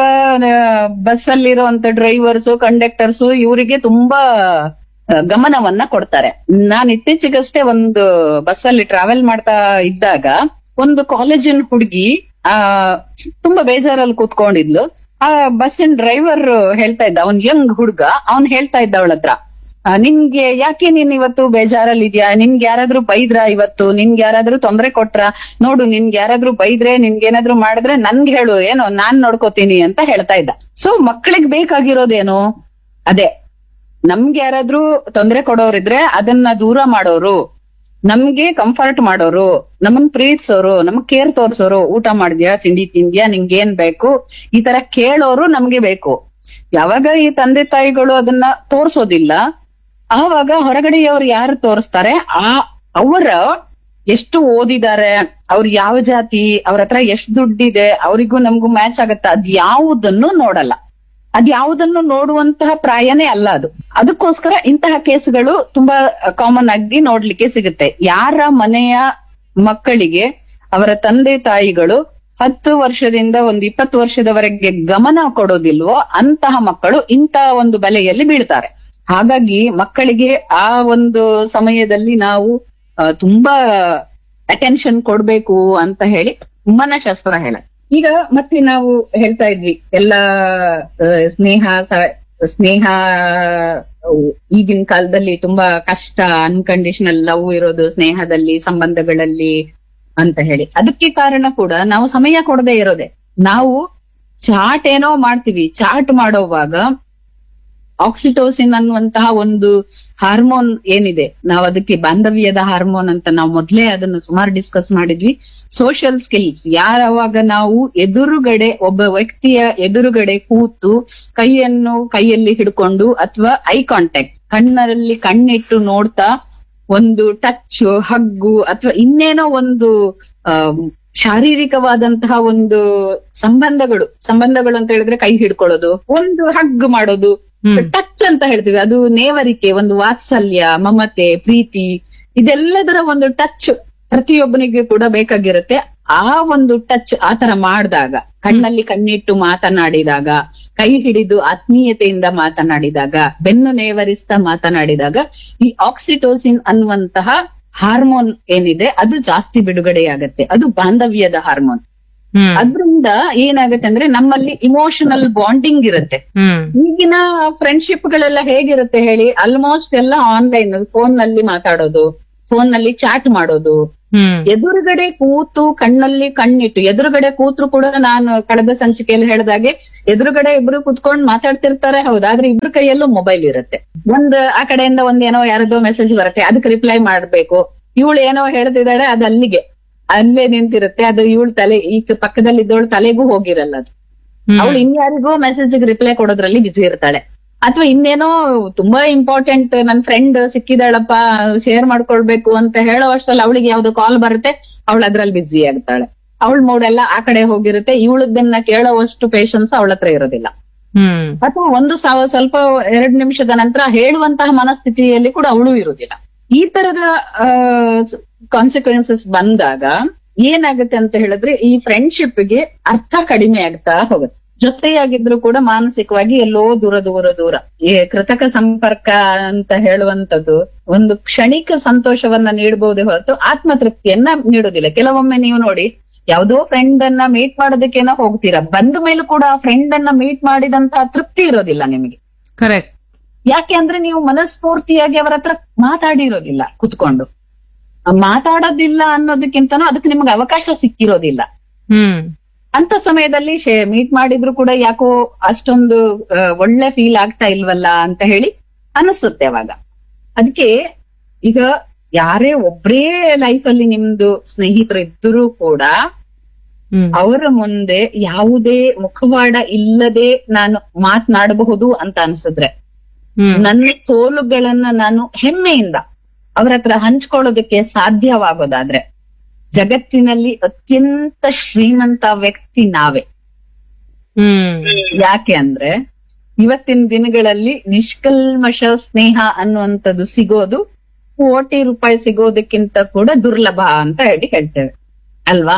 ಬಸ್ ಅಲ್ಲಿರುವಂತ ಡ್ರೈವರ್ಸ್ ಕಂಡಕ್ಟರ್ಸ್ ಇವರಿಗೆ ತುಂಬಾ ಆ, ಗಮನವನ್ನ ಕೊಡ್ತಾರೆ ನಾನ್ ಇತ್ತೀಚೆಗಷ್ಟೇ ಒಂದು ಬಸ್ ಅಲ್ಲಿ ಟ್ರಾವೆಲ್ ಮಾಡ್ತಾ ಇದ್ದಾಗ ಒಂದು ಕಾಲೇಜಿನ ಹುಡುಗಿ ಆ ತುಂಬಾ ಬೇಜಾರಲ್ಲಿ ಕೂತ್ಕೊಂಡಿದ್ಲು ಆ ಬಸ್ಸಿನ ಡ್ರೈವರ್ ಹೇಳ್ತಾ ಇದ್ದ ಅವ್ನ್ ಯಂಗ್ ಹುಡುಗ ಅವ್ನ್ ಹೇಳ್ತಾ ಇದ್ದ ಅವಳ ಹತ್ರ ಆ, ನಿನ್ಗೆ ಯಾಕೆ ನೀನ್ ಇವತ್ತು ಬೇಜಾರಲ್ಲಿ ಇದ್ಯಾ ನಿನ್ಗೆ ಯಾರಾದ್ರೂ ಬೈದ್ರ ಇವತ್ತು ನಿನ್ಗೆ ಯಾರಾದ್ರೂ ತೊಂದ್ರೆ ಕೊಟ್ರ ನೋಡು ನಿನ್ಗೆ ಯಾರಾದ್ರೂ ಬೈದ್ರೆ ನಿನ್ಗೆ ಏನಾದ್ರೂ ಮಾಡಿದ್ರೆ ನನ್ಗೆ ಹೇಳು ಏನೋ ನಾನ್ ನೋಡ್ಕೋತೀನಿ ಅಂತ ಹೇಳ್ತಾ ಇದ್ದ ಸೊ ಮಕ್ಕಳಿಗೆ ಬೇಕಾಗಿರೋದೇನು ಅದೇ ನಮ್ಗೆ ಯಾರಾದ್ರೂ ತೊಂದ್ರೆ ಕೊಡೋರಿದ್ರೆ ಅದನ್ನ ದೂರ ಮಾಡೋರು ನಮ್ಗೆ ಕಂಫರ್ಟ್ ಮಾಡೋರು ನಮ್ಮನ್ ಪ್ರೀತಿಸೋರು ನಮಗ್ ಕೇರ್ ತೋರ್ಸೋರು ಊಟ ಮಾಡಿದ್ಯಾ ತಿಂಡಿ ತಿಂದ್ಯಾ ನಿಂಗೆ ಏನ್ ಬೇಕು ಈ ತರ ಕೇಳೋರು ನಮ್ಗೆ ಬೇಕು ಯಾವಾಗ ಈ ತಂದೆ ತಾಯಿಗಳು ಅದನ್ನ ತೋರ್ಸೋದಿಲ್ಲ ಆವಾಗ ಹೊರಗಡೆಯವ್ರು ಯಾರು ತೋರಿಸ್ತಾರೆ ಆ ಅವರ ಎಷ್ಟು ಓದಿದ್ದಾರೆ ಅವ್ರ ಯಾವ ಜಾತಿ ಅವ್ರ ಹತ್ರ ಎಷ್ಟು ದುಡ್ಡಿದೆ ಅವರಿಗೂ ನಮಗೂ ಮ್ಯಾಚ್ ಆಗತ್ತ ಅದ್ ಯಾವುದನ್ನು ನೋಡಲ್ಲ ಅದ್ ಯಾವುದನ್ನು ನೋಡುವಂತಹ ಪ್ರಾಯನೇ ಅಲ್ಲ ಅದು ಅದಕ್ಕೋಸ್ಕರ ಇಂತಹ ಕೇಸ್ಗಳು ತುಂಬಾ ಕಾಮನ್ ಆಗಿ ನೋಡ್ಲಿಕ್ಕೆ ಸಿಗುತ್ತೆ ಯಾರ ಮನೆಯ ಮಕ್ಕಳಿಗೆ ಅವರ ತಂದೆ ತಾಯಿಗಳು ಹತ್ತು ವರ್ಷದಿಂದ ಒಂದು ಇಪ್ಪತ್ತು ವರ್ಷದವರೆಗೆ ಗಮನ ಕೊಡೋದಿಲ್ವೋ ಅಂತಹ ಮಕ್ಕಳು ಇಂತಹ ಒಂದು ಬೆಲೆಯಲ್ಲಿ ಬೀಳ್ತಾರೆ ಹಾಗಾಗಿ ಮಕ್ಕಳಿಗೆ ಆ ಒಂದು ಸಮಯದಲ್ಲಿ ನಾವು ಆ, ತುಂಬಾ ಅಟೆನ್ಷನ್ ಕೊಡ್ಬೇಕು ಅಂತ ಹೇಳಿ ಮನಶಾಸ್ತ್ರ ಹೇಳ ಈಗ ಮತ್ತೆ ನಾವು ಹೇಳ್ತಾ ಇದ್ವಿ ಎಲ್ಲ ಆ, ಸ್ನೇಹ ಸ- ಸ್ನೇಹ ಆ, ಈಗಿನ ಕಾಲದಲ್ಲಿ ತುಂಬಾ ಕಷ್ಟ ಅನ್ಕಂಡೀಷನಲ್ ಲವ್ ಇರೋದು ಸ್ನೇಹದಲ್ಲಿ ಸಂಬಂಧಗಳಲ್ಲಿ ಅಂತ ಹೇಳಿ ಅದಕ್ಕೆ ಕಾರಣ ಕೂಡ ನಾವು ಸಮಯ ಕೊಡದೆ ಇರೋದೆ ನಾವು ಚಾಟ್ ಏನೋ ಮಾಡ್ತೀವಿ ಚಾಟ್ ಮಾಡೋವಾಗ ಆಕ್ಸಿಟೋಸಿನ್ ಅನ್ನುವಂತಹ ಒಂದು ಹಾರ್ಮೋನ್ ಏನಿದೆ ನಾವು ಅದಕ್ಕೆ ಬಾಂಧವ್ಯದ ಹಾರ್ಮೋನ್ ಅಂತ ನಾವು ಮೊದ್ಲೇ ಅದನ್ನು ಸುಮಾರು ಡಿಸ್ಕಸ್ ಮಾಡಿದ್ವಿ ಸೋಷಿಯಲ್ ಸ್ಕಿಲ್ಸ್ ಯಾರವಾಗ ನಾವು ಎದುರುಗಡೆ ಒಬ್ಬ ವ್ಯಕ್ತಿಯ ಎದುರುಗಡೆ ಕೂತು ಕೈಯನ್ನು ಕೈಯಲ್ಲಿ ಹಿಡ್ಕೊಂಡು ಅಥವಾ ಐ ಕಾಂಟ್ಯಾಕ್ಟ್ ಕಣ್ಣಲ್ಲಿ ಕಣ್ಣಿಟ್ಟು ನೋಡ್ತಾ ಒಂದು ಟಚ್ ಹಗ್ಗು ಅಥವಾ ಇನ್ನೇನೋ ಒಂದು ಆ, ಶಾರೀರಿಕವಾದಂತಹ ಒಂದು ಸಂಬಂಧಗಳು ಸಂಬಂಧಗಳು ಅಂತ ಹೇಳಿದ್ರೆ ಕೈ ಹಿಡ್ಕೊಳ್ಳೋದು ಒಂದು ಹಗ್ ಮಾಡೋದು ಟಚ್ ಅಂತ ಹೇಳ್ತೀವಿ ಅದು ನೇವರಿಕೆ ಒಂದು ವಾತ್ಸಲ್ಯ ಮಮತೆ ಪ್ರೀತಿ ಇದೆಲ್ಲದರ ಒಂದು ಟಚ್ ಪ್ರತಿಯೊಬ್ಬನಿಗೆ ಕೂಡ ಬೇಕಾಗಿರುತ್ತೆ ಆ ಒಂದು ಟಚ್ ಆತರ ಮಾಡಿದಾಗ ಕಣ್ಣಲ್ಲಿ ಕಣ್ಣಿಟ್ಟು ಮಾತನಾಡಿದಾಗ ಕೈ ಹಿಡಿದು ಆತ್ಮೀಯತೆಯಿಂದ ಮಾತನಾಡಿದಾಗ ಬೆನ್ನು ನೇವರಿಸ್ತಾ ಮಾತನಾಡಿದಾಗ ಈ ಆಕ್ಸಿಟೋಸಿನ್ ಅನ್ನುವಂತಹ ಹಾರ್ಮೋನ್ ಏನಿದೆ ಅದು ಜಾಸ್ತಿ ಬಿಡುಗಡೆಯಾಗತ್ತೆ ಅದು ಬಾಂಧವ್ಯದ ಹಾರ್ಮೋನ್ ಹ್ಮ್ ಅದ್ರಿಂದ ಏನಾಗತ್ತೆ ಅಂದ್ರೆ ನಮ್ಮಲ್ಲಿ ಇಮೋಷನಲ್ ಬಾಂಡಿಂಗ್ ಇರುತ್ತೆ ಹ್ಮ್ ಈಗಿನ ಫ್ರೆಂಡ್ಶಿಪ್ ಗಳೆಲ್ಲ ಹೇಗಿರುತ್ತೆ ಹೇಳಿ ಆಲ್ಮೋಸ್ಟ್ ಎಲ್ಲ ಆನ್ಲೈನ್ ಫೋನ್ ನಲ್ಲಿ ಮಾತಾಡೋದು ಫೋನ್ ನಲ್ಲಿ ಚಾಟ್ ಮಾಡೋದು ಹ್ಮ್ ಎದುರುಗಡೆ ಕೂತು ಕಣ್ಣಲ್ಲಿ ಕಣ್ಣಿಟ್ಟು ಎದುರುಗಡೆ ಕೂತ್ರು ಕೂಡ ನಾನು ಕಳೆದ ಸಂಚಿಕೆಯಲ್ಲಿ ಹೇಳ್ದಾಗೆ ಎದುರುಗಡೆ ಇಬ್ರು ಕುತ್ಕೊಂಡ್ ಮಾತಾಡ್ತಿರ್ತಾರೆ ಹೌದು ಆದ್ರೆ ಇಬ್ರ ಕೈಯಲ್ಲೂ ಮೊಬೈಲ್ ಇರುತ್ತೆ ಒಂದ್ ಆ ಕಡೆಯಿಂದ ಒಂದ್ ಏನೋ ಯಾರದೋ ಮೆಸೇಜ್ ಬರುತ್ತೆ ಅದಕ್ಕೆ ರಿಪ್ಲೈ ಮಾಡ್ಬೇಕು ಇವಳು ಏನೋ ಹೇಳ್ತಿದ್ದಾಳೆ ಅದು ಅಲ್ಲಿಗೆ ಅಲ್ಲೇ ನಿಂತಿರುತ್ತೆ ಅದು ಇವಳು ತಲೆ ಈ ಪಕ್ಕದಲ್ಲಿ ಇದ್ದವಳು ತಲೆಗೂ ಹೋಗಿರಲ್ಲ ಅದು ಹ್ಮ್. ಅವಳು ಇನ್ಯಾರಿಗೂ ಮೆಸೇಜ್ ರಿಪ್ಲೈ ಕೊಡೋದ್ರಲ್ಲಿ ಬಿಸಿ ಇರ್ತಾಳೆ ಅಥವಾ ಇನ್ನೇನೋ ತುಂಬಾ ಇಂಪಾರ್ಟೆಂಟ್ ನನ್ ಫ್ರೆಂಡ್ ಸಿಕ್ಕಿದಾಳಪ್ಪ ಶೇರ್ ಮಾಡ್ಕೊಳ್ಬೇಕು ಅಂತ ಹೇಳೋ ಅಷ್ಟ್ರಲ್ಲಿ ಅವಳಿಗೆ ಯಾವ್ದೋ ಕಾಲ್ ಬರುತ್ತೆ ಅವಳು ಅದ್ರಲ್ಲಿ ಬಿಸಿ ಆಗ್ತಾಳೆ ಅವಳ ಮೂಡ್ ಎಲ್ಲ ಆ ಕಡೆ ಹೋಗಿರುತ್ತೆ ಇವಳದನ್ನ ಕೇಳೋವಷ್ಟು ಪೇಶನ್ಸ್ ಅವಳ ಹತ್ರ ಇರೋದಿಲ್ಲ ಹ್ಮ್ ಅಥವಾ ಒಂದು ಸಾವ ಸ್ವಲ್ಪ ಎರಡ್ ನಿಮಿಷದ ನಂತರ ಹೇಳುವಂತಹ ಮನಸ್ಥಿತಿಯಲ್ಲಿ ಕೂಡ ಅವಳು ಇರುವುದಿಲ್ಲ ಈ ತರದ ಕಾನ್ಸಿಕ್ವೆನ್ಸಸ್ ಬಂದಾಗ ಏನಾಗುತ್ತೆ ಅಂತ ಹೇಳಿದ್ರೆ ಈ ಫ್ರೆಂಡ್ಶಿಪ್ ಗೆ ಅರ್ಥ ಕಡಿಮೆ ಆಗ್ತಾ ಹೋಗುತ್ತೆ ಜೊತೆಯಾಗಿದ್ರು ಕೂಡ ಮಾನಸಿಕವಾಗಿ ಎಲ್ಲೋ ದೂರ ದೂರ ದೂರ ಈ ಕೃತಕ ಸಂಪರ್ಕ ಅಂತ ಹೇಳುವಂತದ್ದು ಒಂದು ಕ್ಷಣಿಕ ಸಂತೋಷವನ್ನ ನೀಡಬಹುದೇ ಹೊರತು ಆತ್ಮತೃಪ್ತಿಯನ್ನ ನೀಡುವುದಿಲ್ಲ ಕೆಲವೊಮ್ಮೆ ನೀವು ನೋಡಿ ಯಾವ್ದೋ ಫ್ರೆಂಡ್ ಅನ್ನ ಮೀಟ್ ಮಾಡೋದಕ್ಕೇನೋ ಹೋಗ್ತೀರಾ ಬಂದ ಮೇಲೂ ಕೂಡ ಆ ಫ್ರೆಂಡ್ ಅನ್ನ ಮೀಟ್ ಮಾಡಿದಂತಹ ತೃಪ್ತಿ ಇರೋದಿಲ್ಲ ನಿಮಗೆ ಕರೆಕ್ಟ್ ಯಾಕೆ ಅಂದ್ರೆ ನೀವು ಮನಸ್ಫೂರ್ತಿಯಾಗಿ ಅವರ ಹತ್ರ ಮಾತಾಡಿರೋದಿಲ್ಲ ಕುತ್ಕೊಂಡು ಆ ಮಾತಾಡೋದಿಲ್ಲ ಅನ್ನೋದಕ್ಕಿಂತನೂ ಅದಕ್ಕೆ ನಿಮ್ಗೆ ಅವಕಾಶ ಸಿಕ್ಕಿರೋದಿಲ್ಲ ಹ್ಮ್ ಅಂತ ಸಮಯದಲ್ಲಿ ಮೀಟ್ ಮಾಡಿದ್ರು ಕೂಡ ಯಾಕೋ ಅಷ್ಟೊಂದು ಆ, ಒಳ್ಳೆ ಫೀಲ್ ಆಗ್ತಾ ಇಲ್ವಲ್ಲ ಅಂತ ಹೇಳಿ ಅನಿಸುತ್ತೆ ಅವಾಗ ಅದಕ್ಕೆ ಈಗ ಯಾರೇ ಒಬ್ರೇ ಲೈಫ್ ಅಲ್ಲಿ ನಿಮ್ದು ಸ್ನೇಹಿತರು ಇದ್ದರೂ ಕೂಡ ಹ್ಮ್ ಅವರ ಮುಂದೆ ಯಾವುದೇ ಮುಖವಾಡ ಇಲ್ಲದೆ ನಾನು ಮಾತನಾಡಬಹುದು ಅಂತ ಅನ್ಸಿದ್ರೆ ಹ್ಮ್ ನನ್ನ ಸೋಲುಗಳನ್ನ ನಾನು ಹೆಮ್ಮೆಯಿಂದ ಅವರ ಹತ್ರ ಹಂಚ್ಕೊಳ್ಳೋದಕ್ಕೆ ಸಾಧ್ಯವಾಗೋದಾದ್ರೆ ಜಗತ್ತಿನಲ್ಲಿ ಅತ್ಯಂತ ಶ್ರೀಮಂತ ವ್ಯಕ್ತಿ ನಾವೇ ಹ್ಮ್ ಯಾಕೆ ಅಂದ್ರೆ ಇವತ್ತಿನ ದಿನಗಳಲ್ಲಿ ನಿಷ್ಕಲ್ಮಶ ಸ್ನೇಹ ಅನ್ನುವಂಥದ್ದು ಸಿಗೋದು ಕೋಟಿ ರೂಪಾಯಿ ಸಿಗೋದಕ್ಕಿಂತ ಕೂಡ ದುರ್ಲಭ ಅಂತ ಹೇಳಿ ಹೇಳ್ತೇವೆ ಅಲ್ವಾ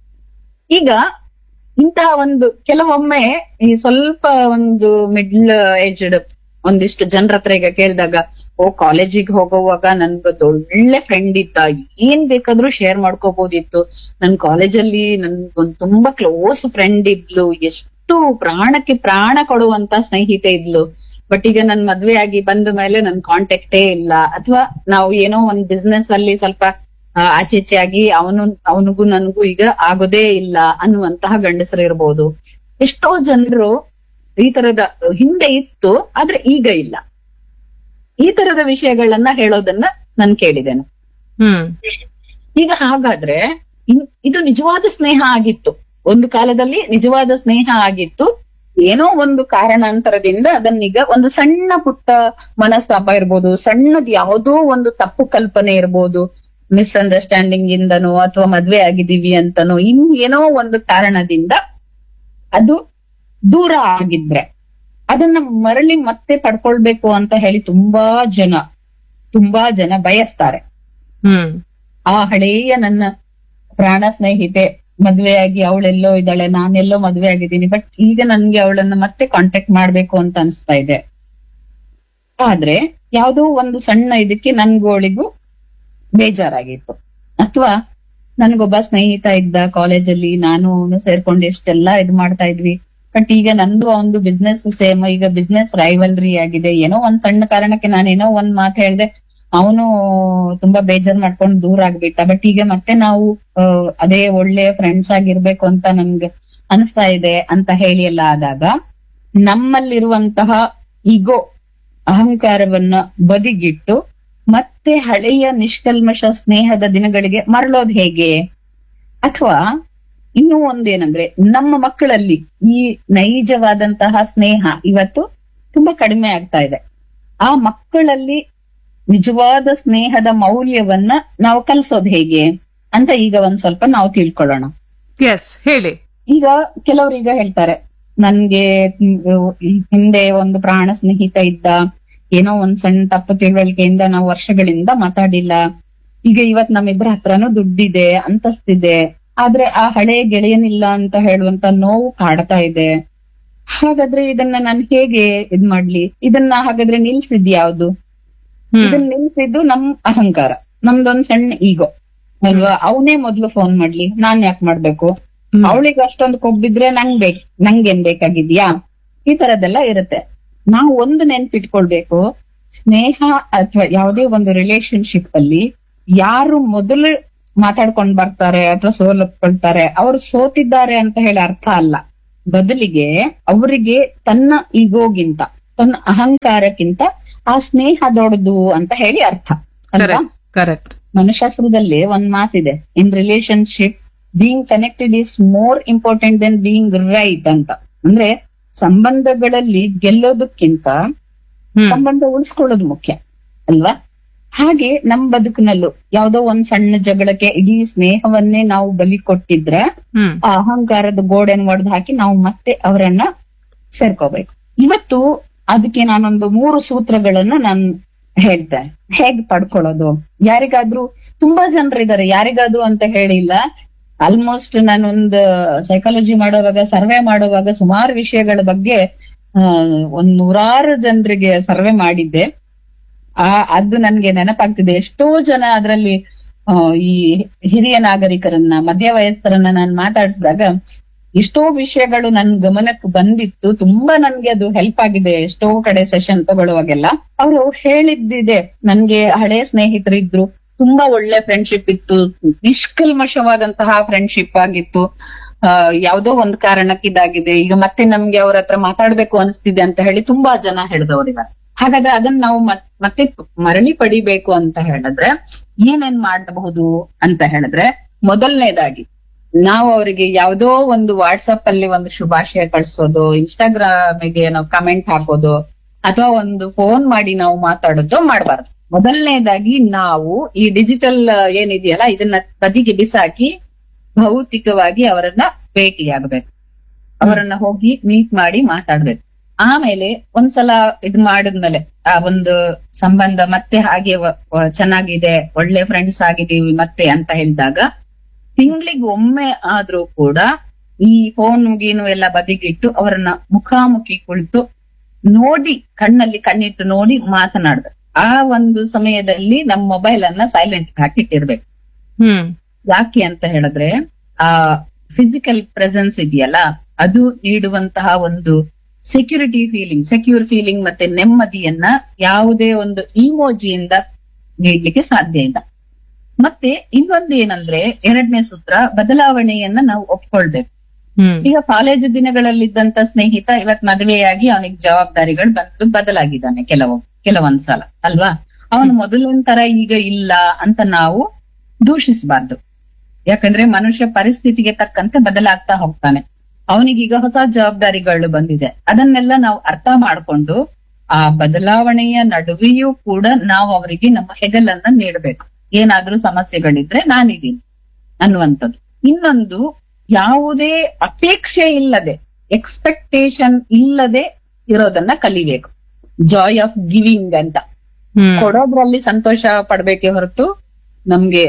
ಈಗ ಇಂತಹ ಒಂದು ಕೆಲವೊಮ್ಮೆ ಈ ಸ್ವಲ್ಪ ಒಂದು ಮಿಡ್ಲ್ ಏಜ್ಡ್ ಒಂದಿಷ್ಟು ಜನರ ಹತ್ರ ಈಗ ಕೇಳಿದಾಗ ಓ ಕಾಲೇಜಿಗೆ ಹೋಗುವಾಗ ನನ್ಗೊಂದು ಒಳ್ಳೆ ಫ್ರೆಂಡ್ ಇದ್ದ ಏನ್ ಬೇಕಾದ್ರೂ ಶೇರ್ ಮಾಡ್ಕೋಬಹುದಿತ್ತು ನನ್ ಕಾಲೇಜಲ್ಲಿ ನನ್ಗೊಂದ್ ತುಂಬಾ ಕ್ಲೋಸ್ ಫ್ರೆಂಡ್ ಇದ್ಲು ಎಷ್ಟು ಪ್ರಾಣಕ್ಕೆ ಪ್ರಾಣ ಕೊಡುವಂತ ಸ್ನೇಹಿತೆ ಇದ್ಲು ಬಟ್ ಈಗ ನನ್ ಮದ್ವೆ ಆಗಿ ಬಂದ ಮೇಲೆ ನನ್ ಕಾಂಟ್ಯಾಕ್ಟೇ ಇಲ್ಲ ಅಥವಾ ನಾವು ಏನೋ ಒಂದ್ ಬಿಸ್ನೆಸ್ ಅಲ್ಲಿ ಸ್ವಲ್ಪ ಆ, ಆಚೆ ಈಚೆ ಆಗಿ ಅವನು ಅವನಿಗೂ ನನಗೂ ಈಗ ಆಗೋದೇ ಇಲ್ಲ ಅನ್ನುವಂತಹ ಗಂಡಸರು ಇರ್ಬೋದು ಎಷ್ಟೋ ಜನರು ಈ ತರದ ಹಿಂದೆ ಇತ್ತು ಆದ್ರೆ ಈಗ ಇಲ್ಲ ಈ ತರದ ವಿಷಯಗಳನ್ನ ಹೇಳೋದನ್ನ ನಾನು ಕೇಳಿದ್ದೇನೆ ಹ್ಮ್ ಈಗ ಹಾಗಾದ್ರೆ ಇನ್- ಇದು ನಿಜವಾದ ಸ್ನೇಹ ಆಗಿತ್ತು ಒಂದು ಕಾಲದಲ್ಲಿ ನಿಜವಾದ ಸ್ನೇಹ ಆಗಿತ್ತು ಏನೋ ಒಂದು ಕಾರಣಾಂತರದಿಂದ ಅದನ್ನೀಗ ಒಂದು ಸಣ್ಣ ಪುಟ್ಟ ಮನಸ್ತಾಪ ಇರ್ಬೋದು ಸಣ್ಣದ್ ಯಾವುದೋ ಒಂದು ತಪ್ಪು ಕಲ್ಪನೆ ಇರ್ಬೋದು ಮಿಸ್ಅಂಡರ್ಸ್ಟ್ಯಾಂಡಿಂಗ್ ಇಂದನೋ ಅಥವಾ ಮದ್ವೆ ಆಗಿದೀವಿ ಅಂತನೋ ಇನ್ ಏನೋ ಒಂದು ಕಾರಣದಿಂದ ಅದು ದೂರ ಆಗಿದ್ರೆ ಅದನ್ನ ಮರಳಿ ಮತ್ತೆ ಪಡ್ಕೊಳ್ಬೇಕು ಅಂತ ಹೇಳಿ ತುಂಬಾ ಜನ ತುಂಬಾ ಜನ ಬಯಸ್ತಾರೆ ಹ್ಮ್ ಆ ಹಳೆಯ ನನ್ನ ಪ್ರಾಣ ಸ್ನೇಹಿತೆ ಮದ್ವೆಯಾಗಿ ಅವಳೆಲ್ಲೋ ಇದ್ದಾಳೆ ನಾನೆಲ್ಲೋ ಮದ್ವೆ ಆಗಿದ್ದೀನಿ ಬಟ್ ಈಗ ನನ್ಗೆ ಅವಳನ್ನ ಮತ್ತೆ ಕಾಂಟ್ಯಾಕ್ಟ್ ಮಾಡ್ಬೇಕು ಅಂತ ಅನ್ಸ್ತಾ ಇದೆ ಆದ್ರೆ ಯಾವ್ದೋ ಒಂದು ಸಣ್ಣ ಇದಕ್ಕೆ ನನ್ಗೋಳಿಗೂ ಬೇಜಾರಾಗಿತ್ತು ಅಥವಾ ನನ್ಗೊಬ್ಬ ಸ್ನೇಹಿತ ಇದ್ದ ಕಾಲೇಜಲ್ಲಿ ನಾನು ಅವ್ನು ಸೇರ್ಕೊಂಡು ಎಷ್ಟೆಲ್ಲ ಇದು ಮಾಡ್ತಾ ಇದ್ವಿ ಬಟ್ ಈಗ ನಂದು ಒಂದು ಬಿಸ್ನೆಸ್ ಸೇಮ್ ಈಗ ಬಿಸ್ನೆಸ್ ರೈವಲ್ರಿ ಆಗಿದೆ ಏನೋ ಒಂದ್ ಸಣ್ಣ ಕಾರಣಕ್ಕೆ ನಾನೇನೋ ಒಂದ್ ಮಾತು ಹೇಳ್ದೆ ಅವನು ತುಂಬಾ ಬೇಜಾರ್ ಮಾಡ್ಕೊಂಡು ದೂರ ಆಗ್ಬಿಟ್ಟ ಬಟ್ ಈಗ ಮತ್ತೆ ನಾವು ಆ, ಅದೇ ಒಳ್ಳೆ ಫ್ರೆಂಡ್ಸ್ ಆಗಿರ್ಬೇಕು ಅಂತ ನನ್ಗೆ ಅನಿಸ್ತಾ ಇದೆ ಅಂತ ಹೇಳಿ ಎಲ್ಲ ಆದಾಗ ನಮ್ಮಲ್ಲಿರುವಂತಹ ಈಗೋ ಅಹಂಕಾರವನ್ನ ಬದಿಗಿಟ್ಟು ಮತ್ತೆ ಹಳೆಯ ನಿಷ್ಕಲ್ಮಶ ಸ್ನೇಹದ ದಿನಗಳಿಗೆ ಮರಳೋದ್ ಹೇಗೆ ಅಥವಾ ಇನ್ನೂ ಒಂದೇನಂದ್ರೆ ನಮ್ಮ ಮಕ್ಕಳಲ್ಲಿ ಈ ನೈಜವಾದಂತಹ ಸ್ನೇಹ ಇವತ್ತು ತುಂಬಾ ಕಡಿಮೆ ಆಗ್ತಾ ಇದೆ ಆ ಮಕ್ಕಳಲ್ಲಿ ನಿಜವಾದ ಸ್ನೇಹದ ಮೌಲ್ಯವನ್ನ ನಾವು ಕಲಿಸೋದ್ ಹೇಗೆ ಅಂತ ಈಗ ಒಂದ್ ಸ್ವಲ್ಪ ನಾವು ತಿಳ್ಕೊಳ್ಳೋಣ ಎಸ್ ಹೇಳಿ ಈಗ ಕೆಲವ್ರು ಈಗ ಹೇಳ್ತಾರೆ ನನ್ಗೆ ಹ್ಮ್, ಹಿಂದೆ ಒಂದು ಪ್ರಾಣ ಸ್ನೇಹಿತ ಇದ್ದ ಏನೋ ಒಂದ್ ಸಣ್ಣ ತಪ್ಪು ತಿಳುವಳಿಕೆಯಿಂದ ನಾವು ವರ್ಷಗಳಿಂದ ಮಾತಾಡಿಲ್ಲ ಈಗ ಇವತ್ ನಮ್ಮಿಬ್ರ ಹತ್ರನೂ ದುಡ್ಡಿದೆ ಅಂತಸ್ತಿದೆ ಆದ್ರೆ ಆ ಹಳೆ ಗೆಳೆಯನಿಲ್ಲ ಅಂತ ಹೇಳುವಂತ ನೋವು ಕಾಡ್ತಾ ಇದೆ ಹಾಗಾದ್ರೆ ಇದನ್ನ ನಾನು ಹೇಗೆ ಇದ್ ಮಾಡ್ಲಿ ಇದನ್ನ ಹಾಗಾದ್ರೆ ನಿಲ್ಸಿದ್ ಯಾವ್ದು ಹ್ಮ್ ಇದನ್ನ ನಿಲ್ಸಿದ್ದು ನಮ್ ಅಹಂಕಾರ ನಮ್ದೊಂದ್ ಸಣ್ಣ ಈಗೋ ಅಲ್ವಾ ಅವನೇ ಮೊದ್ಲು ಫೋನ್ ಮಾಡ್ಲಿ ನಾನ್ ಯಾಕೆ ಮಾಡ್ಬೇಕು ಹ್ಮ್. ಅವಳಿಗೆ ಅಷ್ಟೊಂದು ಕೊಬ್ಬಿದ್ರೆ ನಂಗ್ ಬೇಕ್ ನಂಗೇನ್ ಬೇಕಾಗಿದ್ಯಾ ಈ ತರದೆಲ್ಲ ಇರುತ್ತೆ ನಾವು ಒಂದು ನೆನ್ಪಿಟ್ಕೊಳ್ಬೇಕು ಸ್ನೇಹ ಅಥವಾ ಯಾವುದೇ ಒಂದು ರಿಲೇಶನ್ಶಿಪ್ ಅಲ್ಲಿ ಯಾರು ಮೊದಲು ಮಾತಾಡ್ಕೊಂಡ್ ಬರ್ತಾರೆ ಅಥವಾ ಸೋಲಪ್ಕೊಳ್ತಾರೆ ಅವ್ರು ಸೋತಿದ್ದಾರೆ ಅಂತ ಹೇಳಿ ಅರ್ಥ ಅಲ್ಲ ಬದಲಿಗೆ ಅವರಿಗೆ ತನ್ನ ಈಗೋಗಿಂತ ತನ್ನ ಅಹಂಕಾರಕ್ಕಿಂತ ಆ ಸ್ನೇಹ ದೊಡ್ಡದು ಅಂತ ಹೇಳಿ ಅರ್ಥ ಅಲ್ವಾ ಕರೆಕ್ಟ್ ಕರೆಕ್ಟ್ ಮನಶಾಸ್ತ್ರದಲ್ಲಿ ಒಂದ್ ಮಾತಿದೆ in relationship being connected is more important then being right ಅಂತ ಅಂದ್ರೆ ಸಂಬಂಧಗಳಲ್ಲಿ ಗೆಲ್ಲೋದಕ್ಕಿಂತ ಹ್ಮ್ ಸಂಬಂಧ ಉಳಿಸ್ಕೊಳ್ಳೋದು ಮುಖ್ಯ ಅಲ್ವಾ ಹಾಗೆ ನಮ್ ಬದುಕಿನಲ್ಲೂ ಯಾವ್ದೋ ಒಂದ್ ಸಣ್ಣ ಜಗಳಕ್ಕೆ ಇಡೀ ಸ್ನೇಹವನ್ನೇ ನಾವು ಬಲಿ ಕೊಟ್ಟಿದ್ರೆ ಹ್ಮ್ ಆ ಅಹಂಕಾರದ ಗೋಡೆನ್ ಒಡೆದು ಹಾಕಿ ನಾವು ಮತ್ತೆ ಅವರನ್ನ ಸೇರ್ಕೋಬೇಕು ಇವತ್ತು ಅದಕ್ಕೆ ನಾನೊಂದು ಮೂರು ಸೂತ್ರಗಳನ್ನ ನಾನು ಹೇಳ್ತೇನೆ ಹೇಗ್ ಪಡ್ಕೊಳ್ಳೋದು ಯಾರಿಗಾದ್ರೂ ತುಂಬಾ ಜನರಿದ್ದಾರೆ ಯಾರಿಗಾದ್ರೂ ಅಂತ ಹೇಳಿಲ್ಲ ಆಲ್ಮೋಸ್ಟ್ ನಾನೊಂದು ಸೈಕಾಲಜಿ ಮಾಡುವಾಗ ಸರ್ವೆ ಮಾಡುವಾಗ ಸುಮಾರು ವಿಷಯಗಳ ಬಗ್ಗೆ ಆ, ಒಂದ್ ನೂರಾರು ಜನರಿಗೆ ಸರ್ವೆ ಮಾಡಿದ್ದೆ ಆ ಅದು ನನ್ಗೆ ನೆನಪಾಗ್ತಿದೆ ಎಷ್ಟೋ ಜನ ಅದರಲ್ಲಿ ಈ ಹಿರಿಯ ನಾಗರಿಕರನ್ನ ಮಧ್ಯ ವಯಸ್ಕರನ್ನ ನಾನು ಮಾತಾಡಿಸಿದಾಗ ಎಷ್ಟೋ ವಿಷಯಗಳು ನನ್ ಗಮನಕ್ಕೆ ಬಂದಿತ್ತು ತುಂಬಾ ನನ್ಗೆ ಅದು ಹೆಲ್ಪ್ ಆಗಿದೆ ಎಷ್ಟೋ ಕಡೆ ಸೆಷನ್ ತಗೊಳ್ಳುವಾಗೆಲ್ಲ ಅವರು ಹೇಳಿದ್ದಿದೆ ನನ್ಗೆ ಹಳೆ ಸ್ನೇಹಿತರಿದ್ರು ತುಂಬಾ ಒಳ್ಳೆ ಫ್ರೆಂಡ್ಶಿಪ್ ಇತ್ತು ನಿಷ್ಕಲ್ಮಶವಾದಂತಹ ಫ್ರೆಂಡ್ಶಿಪ್ ಆಗಿತ್ತು ಆ ಯಾವ್ದೋ ಒಂದ್ ಕಾರಣಕ್ಕೆ ಇದಾಗಿದೆ ಈಗ ಮತ್ತೆ ನಮ್ಗೆ ಅವ್ರ ಹತ್ರ ಮಾತಾಡ್ಬೇಕು ಅನಿಸ್ತಿದೆ ಅಂತ ಹೇಳಿ ತುಂಬಾ ಜನ ಹೇಳಿದವರಿದ್ದಾರೆ ಹಾಗಾದ್ರೆ ಅದನ್ನ ನಾವು ಮತ್- ಮತ್ತೆ ಮರಳಿ ಪಡಿಬೇಕು ಅಂತ ಹೇಳಿದ್ರೆ ಏನೇನ್ ಮಾಡಬಹುದು ಅಂತ ಹೇಳಿದ್ರೆ ಮೊದಲನೇದಾಗಿ ನಾವು ಅವರಿಗೆ ಯಾವ್ದೋ ಒಂದು ವಾಟ್ಸಪ್ ಅಲ್ಲಿ ಒಂದು ಶುಭಾಶಯ ಕಳ್ಸೋದು ಇನ್ಸ್ಟಾಗ್ರಾಮಿಗೆ ನಾವು ಕಮೆಂಟ್ ಹಾಕೋದು ಅಥವಾ ಒಂದು ಫೋನ್ ಮಾಡಿ ನಾವು ಮಾತಾಡೋದು ಮಾಡಬಾರ್ದು ಮೊದಲನೇದಾಗಿ ನಾವು ಈ ಡಿಜಿಟಲ್ ಏನಿದೆಯಲ್ಲ ಇದನ್ನ ಬದಿಗೆ ಬಿಸಾಕಿ ಭೌತಿಕವಾಗಿ ಅವರನ್ನ ಭೇಟಿಯಾಗಬೇಕು ಅವರನ್ನ ಹೋಗಿ ಮೀಟ್ ಮಾಡಿ ಮಾತಾಡ್ಬೇಕು ಆಮೇಲೆ ಒಂದ್ಸಲ ಇದ್ ಮಾಡಿದ್ಮೇಲೆ ಆ ಒಂದು ಸಂಬಂಧ ಮತ್ತೆ ಹಾಗೆ ವ- ವ- ಚೆನ್ನಾಗಿದೆ ಒಳ್ಳೆ ಫ್ರೆಂಡ್ಸ್ ಆಗಿದೀವಿ ಮತ್ತೆ ಅಂತ ಹೇಳಿದಾಗ ತಿಂಗಳಿಗೆ ಒಮ್ಮೆ ಆದ್ರೂ ಕೂಡ ಈ ಫೋನ್ ಗೀನು ಎಲ್ಲ ಬದಿಗಿಟ್ಟು ಅವರನ್ನ ಮುಖಾಮುಖಿ ಕುಳಿತು ನೋಡಿ ಕಣ್ಣಲ್ಲಿ ಕಣ್ಣಿಟ್ಟು ನೋಡಿ ಮಾತನಾಡ್ಬೇಕು ಆ ಒಂದು ಸಮಯದಲ್ಲಿ ನಮ್ಮ ಮೊಬೈಲ್ ಅನ್ನ ಸೈಲೆಂಟ್ ಹಾಕಿಟ್ಟಿರ್ಬೇಕು ಹ್ಮ್ ಯಾಕೆ ಅಂತ ಹೇಳಿದ್ರೆ ಆ ಫಿಸಿಕಲ್ ಪ್ರೆಸೆನ್ಸ್ ಇದೆಯಲ್ಲ ಅದು ನೀಡುವಂತಹ ಒಂದು ಸೆಕ್ಯೂರಿಟಿ ಫೀಲಿಂಗ್ ಸೆಕ್ಯೂರ್ ಫೀಲಿಂಗ್ ಮತ್ತೆ ನೆಮ್ಮದಿಯನ್ನ ಯಾವುದೇ ಒಂದು ಇಮೋಜಿಯಿಂದ ನೀಡ್ಲಿಕ್ಕೆ ಸಾಧ್ಯ ಇಲ್ಲ ಮತ್ತೆ ಇನ್ನೊಂದು ಏನಂದ್ರೆ ಎರಡನೇ ಸೂತ್ರ ಬದಲಾವಣೆಯನ್ನ ನಾವು ಒಪ್ಕೊಳ್ಬೇಕು ಹ್ಮ್ ಈಗ ಕಾಲೇಜು ದಿನಗಳಲ್ಲಿದ್ದಂತ ಸ್ನೇಹಿತ ಇವತ್ ಮದುವೆಯಾಗಿ ಅವನಿಗೆ ಜವಾಬ್ದಾರಿಗಳು ಬಂದು ಬದಲಾಗಿದ್ದಾನೆ ಕೆಲವು ಕೆಲವೊಂದ್ ಸಲ ಅಲ್ವಾ ಅವನು ಮೊದಲಿನ ತರ ಈಗ ಇಲ್ಲ ಅಂತ ನಾವು ದೂಷಿಸಬಾರ್ದು ಯಾಕಂದ್ರೆ ಮನುಷ್ಯ ಪರಿಸ್ಥಿತಿಗೆ ತಕ್ಕಂತೆ ಬದಲಾಗ್ತಾ ಹೋಗ್ತಾನೆ ಅವನಿಗೀಗ ಹೊಸ ಜವಾಬ್ದಾರಿಗಳು ಬಂದಿದೆ ಅದನ್ನೆಲ್ಲ ನಾವು ಅರ್ಥ ಮಾಡ್ಕೊಂಡು ಆ ಬದಲಾವಣೆಯ ನಡುವೆಯೂ ಕೂಡ ನಾವು ಅವರಿಗೆ ನಮ್ಮ ಹೆಗಲನ್ನ ನೀಡಬೇಕು ಏನಾದ್ರೂ ಸಮಸ್ಯೆಗಳಿದ್ರೆ ನಾನಿದ್ದೀನಿ ಅನ್ನುವಂಥದ್ದು ಇನ್ನೊಂದು ಯಾವುದೇ ಅಪೇಕ್ಷೆ ಇಲ್ಲದೆ ಎಕ್ಸ್ಪೆಕ್ಟೇಷನ್ ಇಲ್ಲದೆ ಇರೋದನ್ನ ಕಲಿಬೇಕು ಜಾಯ್ ಆಫ್ ಗಿವಿಂಗ್ ಅಂತ ಹ್ಮ್ ಕೊಡೋದ್ರಲ್ಲಿ ಸಂತೋಷ ಪಡ್ಬೇಕೆ ಹೊರತು ನಮ್ಗೆ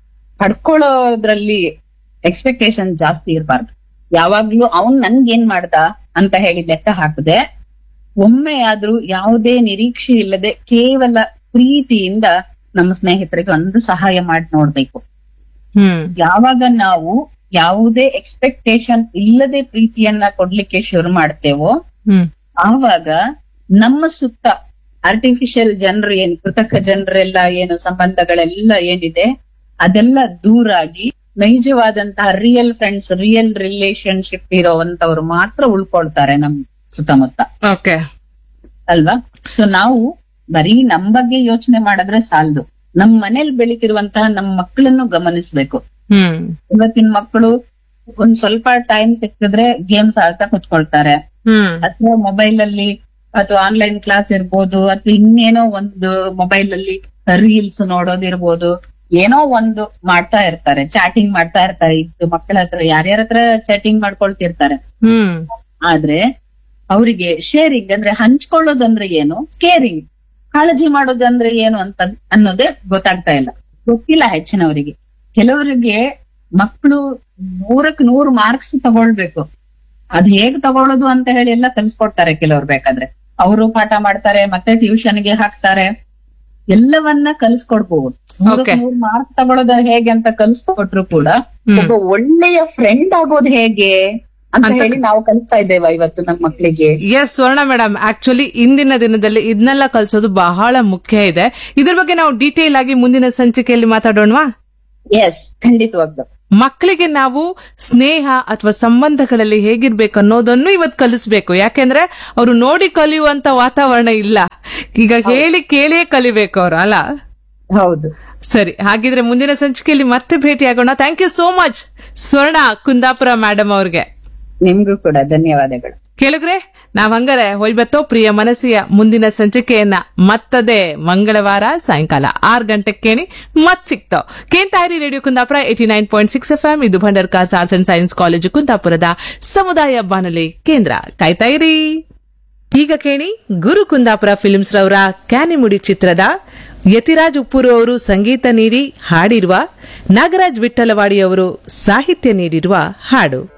ಪಡ್ಕೊಳ್ಳೋದ್ರಲ್ಲಿ ಎಕ್ಸ್ಪೆಕ್ಟೇಷನ್ ಜಾಸ್ತಿ ಇರಬಾರ್ದು ಯಾವಾಗ್ಲೂ ಅವನ್ ನನ್ಗೇನ್ ಮಾಡ್ದ ಅಂತ ಹೇಳಿ ಲೆಕ್ಕ ಹಾಕದೆ ಒಮ್ಮೆ ಆದ್ರೂ ಯಾವುದೇ ನಿರೀಕ್ಷೆ ಇಲ್ಲದೆ ಕೇವಲ ಪ್ರೀತಿಯಿಂದ ನಮ್ಮ ಸ್ನೇಹಿತರಿಗೆ ಒಂದು ಸಹಾಯ ಮಾಡಿ ನೋಡ್ಬೇಕು ಹ್ಮ್ ಯಾವಾಗ ನಾವು ಯಾವುದೇ ಎಕ್ಸ್ಪೆಕ್ಟೇಷನ್ ಇಲ್ಲದೆ ಪ್ರೀತಿಯನ್ನ ಕೊಡ್ಲಿಕ್ಕೆ ಶುರು ಮಾಡ್ತೇವೋ ಹ್ಮ್ ಆವಾಗ ನಮ್ಮ ಸುತ್ತ ಆರ್ಟಿಫಿಷಿಯಲ್ ಜನರು ಏನು ಕೃತಕ ಜನರೆಲ್ಲ ಏನು ಸಂಬಂಧಗಳೆಲ್ಲ ಏನಿದೆ ಅದೆಲ್ಲ ದೂರಾಗಿ ನೈಜವಾದಂತಹ ರಿಯಲ್ ಫ್ರೆಂಡ್ಸ್ ರಿಯಲ್ ರಿಲೇಶನ್ಶಿಪ್ ಇರೋವಂತವ್ರು ಮಾತ್ರ ಉಳ್ಕೊಳ್ತಾರೆ ನಮ್ ಸುತ್ತಮುತ್ತ ಓಕೆ ಅಲ್ವಾ ಸೊ ನಾವು ಬರೀ ನಮ್ ಬಗ್ಗೆ ಯೋಚನೆ ಮಾಡಿದ್ರೆ ಸಾಲದು ನಮ್ ಮನೇಲಿ ಬೆಳಿತಿರುವಂತಹ ನಮ್ ಮಕ್ಕಳನ್ನು ಗಮನಿಸ್ಬೇಕು ಹ್ಮ್ ಇವತ್ತಿನ ಮಕ್ಕಳು ಒಂದ್ ಸ್ವಲ್ಪ ಟೈಮ್ ಸಿಕ್ಕಿದ್ರೆ ಗೇಮ್ಸ್ ಆಡ್ತಾ ಕುತ್ಕೊಳ್ತಾರೆ ಹ್ಮ್ ಅಥವಾ ಮೊಬೈಲ್ ಅಲ್ಲಿ ಅಥವಾ ಆನ್ಲೈನ್ ಕ್ಲಾಸ್ ಇರ್ಬೋದು ಅಥವಾ ಇನ್ನೇನೋ ಒಂದು ಮೊಬೈಲ್ ಅಲ್ಲಿ ರೀಲ್ಸ್ ನೋಡೋದಿರ್ಬೋದು ಏನೋ ಒಂದು ಮಾಡ್ತಾ ಇರ್ತಾರೆ ಚಾಟಿಂಗ್ ಮಾಡ್ತಾ ಇರ್ತಾರೆ ಇದು ಮಕ್ಕಳ ಹತ್ರ ಯಾರ್ಯಾರ ಹತ್ರ ಚಾಟಿಂಗ್ ಮಾಡ್ಕೊಳ್ತಿರ್ತಾರೆ ಹ್ಮ್ ಆದ್ರೆ ಅವರಿಗೆ ಶೇರಿಂಗ್ ಅಂದ್ರೆ ಹಂಚ್ಕೊಳ್ಳೋದಂದ್ರೆ ಏನು ಕೇರಿಂಗ್ ಕಾಳಜಿ ಮಾಡೋದಂದ್ರೆ ಏನು ಅಂತ ಅನ್ನೋದೇ ಗೊತ್ತಾಗ್ತಾ ಇಲ್ಲ ಗೊತ್ತಿಲ್ಲ ಹೆಚ್ಚಿನವರಿಗೆ ಕೆಲವರಿಗೆ ಮಕ್ಕಳು ನೂರಕ್ ನೂರು ಮಾರ್ಕ್ಸ್ ತಗೊಳ್ಬೇಕು ಅದ್ ಹೇಗ್ ತಗೊಳ್ಳೋದು ಅಂತ ಹೇಳಿ ಎಲ್ಲ ಕಲಿಸ್ಕೊಡ್ತಾರೆ ಕೆಲವ್ರು ಬೇಕಾದ್ರೆ ಅವರು ಪಾಠ ಮಾಡ್ತಾರೆ ಮತ್ತೆ ಟ್ಯೂಷನ್ಗೆ ಹಾಕ್ತಾರೆ ಎಲ್ಲವನ್ನ ಕಲಿಸ್ಕೊಡ್ಬಹುದು Okay. ನೂರು ಮಾರ್ಕ್ಸ್ ತಗೊಳ್ಳೋದ ಹೇಗೆ ಅಂತ ಕಲಿಸ್ಕೊಟ್ರು ಕೂಡ ಹ್ಮ್. ಒಬ್ಬ ಒಳ್ಳೆಯ ಫ್ರೆಂಡ್ ಆಗೋದು ಹೇಗೆ ಅಂತ ಅಂತ- ಹೇಳಿ ನಾವು ಕಲಿಸ್ತಾ ಇದ್ದೇವೆ ಇವತ್ತು ನಮ್ಮ ಮಕ್ಕಳಿಗೆ ಎಸ್ ಸ್ವರ್ಣ ಮೇಡಮ್ ಆಕ್ಚುಲಿ ಇಂದಿನ ದಿನದಲ್ಲಿ ಇದನ್ನೆಲ್ಲ ಕಲಿಸೋದು ಬಹಳ ಮುಖ್ಯ ಇದೆ ಇದ್ರ ಬಗ್ಗೆ ನಾವು ಡೀಟೇಲ್ ಆಗಿ ಮುಂದಿನ ಸಂಚಿಕೆಯಲ್ಲಿ ಮಾತಾಡೋಣವಾ ಎಸ್ ಖಂಡಿತವಾಗ್ಲು ಮಕ್ಕಳಿಗೆ ನಾವು ಸ್ನೇಹ ಅಥವಾ ಸಂಬಂಧಗಳಲ್ಲಿ ಹೇಗಿರ್ಬೇಕು ಅನ್ನೋದನ್ನು ಇವತ್ತು ಕಲಿಸ್ಬೇಕು ಯಾಕೆಂದ್ರೆ ಅವರು ನೋಡಿ ಕಲಿಯುವಂತ ವಾತಾವರಣ ಇಲ್ಲ ಈಗ ಹೇಳಿ ಕೇಳಿಯೇ ಕಲಿಬೇಕು ಅವರು ಅಲ್ಲ ಹೌದು ಸರಿ ಹಾಗಿದ್ರೆ ಮುಂದಿನ ಸಂಚಿಕೆಯಲ್ಲಿ ಮತ್ತೆ ಭೇಟಿ ಆಗೋಣ ಥ್ಯಾಂಕ್ ಯು ಸೋ ಮಚ್ ಸ್ವರ್ಣ ಕುಂದಾಪುರ ಮೇಡಮ್ ಅವ್ರಿಗೆ ನಿಮ್ಗೂ ಕೂಡ ಧನ್ಯವಾದಗಳು ಕೇಳಿದ್ರೆ ನಾವ್ ಹಂಗಾರೆ ಹೋಯ್ಬತ್ತೋ ಪ್ರಿಯ ಮನಸ್ಸಿಯ ಮುಂದಿನ ಸಂಚಿಕೆಯನ್ನ ಮತ್ತದೇ ಮಂಗಳವಾರ ಸಾಯಂಕಾಲ ಆರ್ ಗಂಟೆಗೆ ಕೇಳಿ ಮತ್ ಸಿಗ್ತಾವ್ ಕೇಂತಾಯಿರಿ radio Kundapura eighty nine point six F M ಇದು Bhandarkars arts and science college ಕುಂದಾಪುರದ ಸಮುದಾಯ ಬಾನುಲಿ ಕೇಂದ್ರ ಕಾಯ್ತಾ ಇರಿ ಈಗ ಕೇಳಿ ಗುರು ಕುಂದಾಪುರ ಫಿಲ್ಮ್ಸ್ ರವರ ಕ್ಯಾನಿಮುಡಿ ಚಿತ್ರದ ಯತಿರಾಜ್ ಉಪ್ಪೂರು ಅವರು ಸಂಗೀತ ನೀಡಿ ಹಾಡಿರುವ ನಾಗರಾಜ್ ವಿಠಲವಾಡಿ ಅವರು ಸಾಹಿತ್ಯ ನೀಡಿರುವ ಹಾಡು